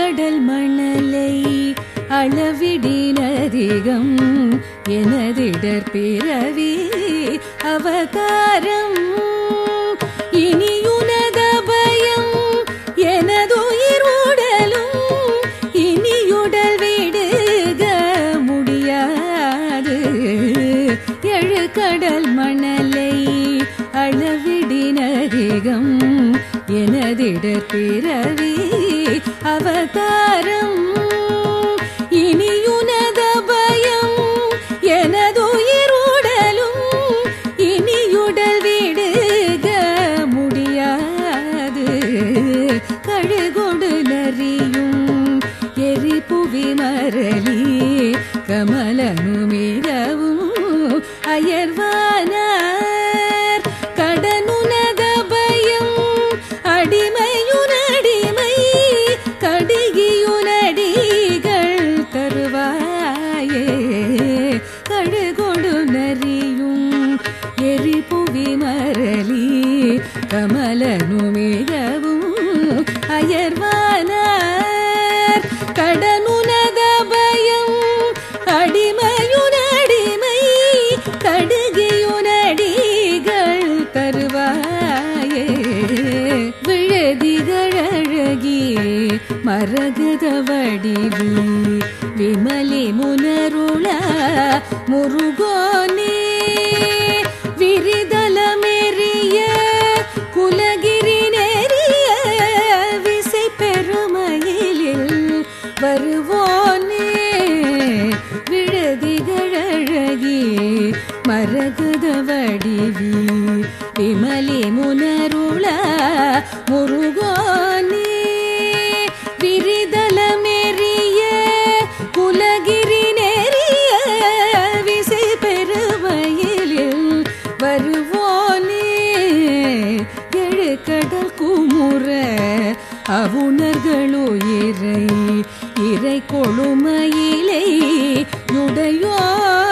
கடல் மணலை அளவிடினதிகம் எனதிடர் பிறவி அவதாரம் இனியுனத பயம் எனதுயிர் உடலும் இனியுடல் விடுக முடியாது எழு கடல் மணலை அளவிடினதிகம் எனதிடர் பிறவி அவதாரம் இனியுனத பயம் எனதுயிர் உடலும் இனியுடல் விடுக முடியாது கழுகொடு நரியும் எரிபுவி மரளி கமலனுமிரவும் அயர்வானார் கடனுனத பயம் அடிமையுனடிமை கடிகியுனடிகள் தருவாயே கழுகொடு நரியும் எரிபுவி மரளி கமலனுமிரவும் அயர்வானார் கடனுனத பயம் அடிமையுனடிமை கடுகியுனடிகள் தருவாயே விழுதிகளழகி மரகத வடிவி விமலி முனருள முருகோனே விரிதலமெறிய குலகிரி நெறிய விசை பெருமயிலில் வருவோனே விழுதிகளழகி மரகத வடிவி விமலி முனருள முருகோனே விரிதலமெறிய குலகிரி நெறிய விசை பெருமயிலில் வருவோனே எழு கடல் குமுற அவுணர்களுயிரை இறை கொழுமையிலை யுடையோ